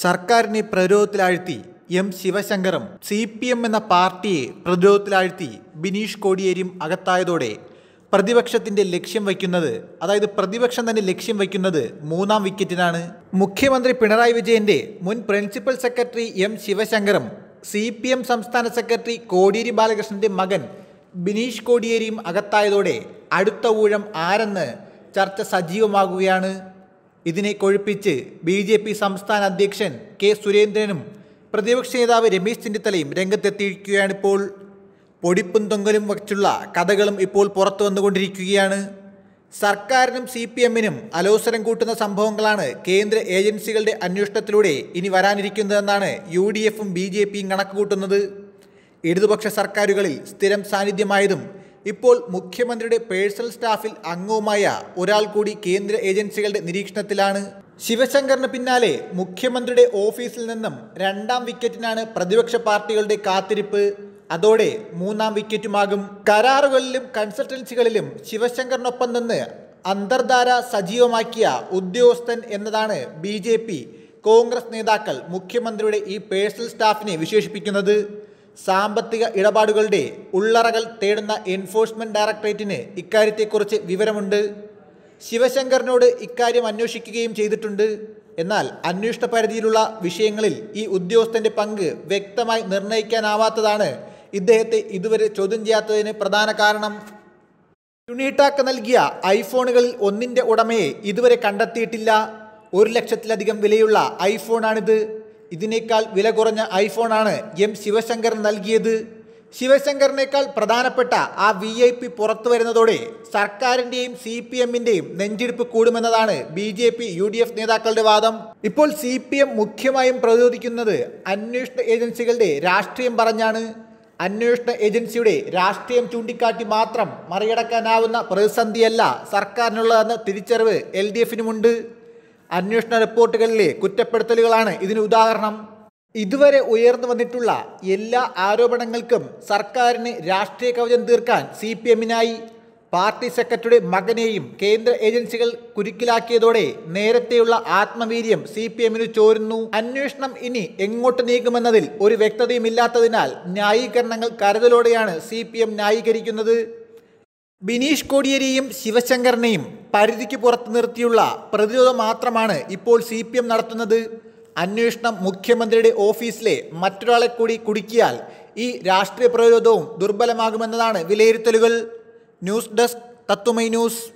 സർക്കാരിനെ പ്രതിരോധത്തിലാഴ്ത്തി എം ശിവശങ്കറും സി പി എം എന്ന പാർട്ടിയെ പ്രതിരോധത്തിലാഴ്ത്തി ബിനീഷ് കോടിയേരിയും അകത്തായതോടെ പ്രതിപക്ഷത്തിന്റെ ലക്ഷ്യം വയ്ക്കുന്നത് അതായത് പ്രതിപക്ഷം തന്നെ ലക്ഷ്യം വയ്ക്കുന്നത് മൂന്നാം വിക്കറ്റിനാണ് മുഖ്യമന്ത്രി പിണറായി വിജയന്റെ മുൻ പ്രിൻസിപ്പൽ സെക്രട്ടറി എം ശിവശങ്കറും സി പി എം സംസ്ഥാന സെക്രട്ടറി കോടിയേരി ബാലകൃഷ്ണന്റെ മകൻ ബിനീഷ് കോടിയേരിയും അകത്തായതോടെ അടുത്ത ഊഴം ആരെന്ന് ചർച്ച സജീവമാകുകയാണ് ഇതിനെ കൊഴുപ്പിച്ച് ബി ജെ പി സംസ്ഥാന അധ്യക്ഷൻ കെ സുരേന്ദ്രനും പ്രതിപക്ഷ നേതാവ് രമേശ് ചെന്നിത്തലയും രംഗത്തെത്തിയിരിക്കുകയാണിപ്പോൾ പൊടിപ്പും തൊങ്കലും വച്ചുള്ള കഥകളും ഇപ്പോൾ പുറത്തു വന്നുകൊണ്ടിരിക്കുകയാണ് സർക്കാരിനും സി പി എമ്മിനും അലോസരം കൂട്ടുന്ന സംഭവങ്ങളാണ് കേന്ദ്ര ഏജൻസികളുടെ അന്വേഷണത്തിലൂടെ ഇനി വരാനിരിക്കുന്നതെന്നാണ് യു ഡി എഫും ബി ജെ പിയും കണക്കുകൂട്ടുന്നത് ഇടതുപക്ഷ സർക്കാരുകളിൽ സ്ഥിരം സാന്നിധ്യമായതും ഇപ്പോൾ മുഖ്യമന്ത്രിയുടെ പേഴ്സണൽ സ്റ്റാഫിൽ അംഗവുമായ ഒരാൾ കൂടി കേന്ദ്ര ഏജൻസികളുടെ നിരീക്ഷണത്തിലാണ് ശിവശങ്കറിന് പിന്നാലെ മുഖ്യമന്ത്രിയുടെ ഓഫീസിൽ നിന്നും രണ്ടാം വിക്കറ്റിനാണ് പ്രതിപക്ഷ പാർട്ടികളുടെ കാത്തിരിപ്പ് അതോടെ മൂന്നാം വിക്കറ്റുമാകും കരാറുകളിലും കൺസൾട്ടൻസികളിലും ശിവശങ്കറിനൊപ്പം നിന്ന് അന്തർധാര സജീവമാക്കിയ ഉദ്യോഗസ്ഥൻ എന്നതാണ് ബി ജെ പി കോൺഗ്രസ് നേതാക്കൾ മുഖ്യമന്ത്രിയുടെ ഈ പേഴ്സണൽ സ്റ്റാഫിനെ വിശേഷിപ്പിക്കുന്നത് സാമ്പത്തിക ഇടപാടുകളുടെ ഉള്ളറകൾ തേടുന്ന എൻഫോഴ്സ്മെന്റ് ഡയറക്ടറേറ്റിന് ഇക്കാര്യത്തെക്കുറിച്ച് വിവരമുണ്ട് ശിവശങ്കറിനോട് ഇക്കാര്യം അന്വേഷിക്കുകയും ചെയ്തിട്ടുണ്ട് എന്നാൽ അന്വേഷണ പരിധിയിലുള്ള വിഷയങ്ങളിൽ ഈ ഉദ്യോഗസ്ഥന്റെ പങ്ക് വ്യക്തമായി നിർണ്ണയിക്കാനാവാത്തതാണ് ഇദ്ദേഹത്തെ ഇതുവരെ ചോദ്യം ചെയ്യാത്തതിന് പ്രധാന കാരണം യുണീടാക്ക് നൽകിയ ഐഫോണുകളിൽ ഒന്നിന്റെ ഉടമയെ ഇതുവരെ കണ്ടെത്തിയിട്ടില്ല ഒരു ലക്ഷത്തിലധികം വിലയുള്ള ഐഫോണാണിത് ഇതിനേക്കാൾ വില കുറഞ്ഞ ഐഫോണാണ് എം ശിവശങ്കർ നൽകിയത് ശിവശങ്കറിനേക്കാൾ പ്രധാനപ്പെട്ട ആ വി ഐ പി പുറത്തു വരുന്നതോടെ സർക്കാരിന്റെയും സി പി എമ്മിന്റെയും നെഞ്ചിടിപ്പ് കൂടുമെന്നതാണ് B J P U D F നേതാക്കളുടെ വാദം ഇപ്പോൾ സി പി എം മുഖ്യമായും പ്രതിരോധിക്കുന്നത് അന്വേഷണ ഏജൻസികളുടെ രാഷ്ട്രീയം പറഞ്ഞാണ് അന്വേഷണ ഏജൻസിയുടെ രാഷ്ട്രീയം ചൂണ്ടിക്കാട്ടി മാത്രം മറികടക്കാനാവുന്ന പ്രതിസന്ധിയല്ല സർക്കാരിനുള്ളതെന്ന തിരിച്ചറിവ് എൽ ഡി എഫിനുമുണ്ട് അന്വേഷണ റിപ്പോർട്ടുകളിലെ കുറ്റപ്പെടുത്തലുകളാണ് ഇതിന് ഉദാഹരണം ഇതുവരെ ഉയർന്നു വന്നിട്ടുള്ള എല്ലാ ആരോപണങ്ങൾക്കും സർക്കാരിന് രാഷ്ട്രീയ കവചം തീർക്കാൻ സി പി എമ്മിനായി പാർട്ടി സെക്രട്ടറിയുടെ മകനെയും കേന്ദ്ര ഏജൻസികൾ കുരുക്കിലാക്കിയതോടെ നേരത്തെയുള്ള ആത്മവീര്യം സി പി എമ്മിന് ചോരുന്നു അന്വേഷണം ഇനി എങ്ങോട്ട് നീങ്ങുമെന്നതിൽ ഒരു വ്യക്തതയുമില്ലാത്തതിനാൽ ന്യായീകരണങ്ങൾ കരുതലോടെയാണ് സി പി എം ന്യായീകരിക്കുന്നത് ബിനീഷ് കോടിയേരിയും ശിവശങ്കറിനെയും പരിധിക്ക് പുറത്ത് നിർത്തിയുള്ള പ്രതിരോധം മാത്രമാണ് ഇപ്പോൾ സി പി എം നടത്തുന്നത് അന്വേഷണം മുഖ്യമന്ത്രിയുടെ ഓഫീസിലെ മറ്റൊരാളെ കൂടി കുടുക്കിയാൽ ഈ രാഷ്ട്രീയ പ്രതിരോധവും ദുർബലമാകുമെന്നതാണ് വിലയിരുത്തലുകൾ ന്യൂസ് ഡെസ്ക് തത്തുമൈ ന്യൂസ്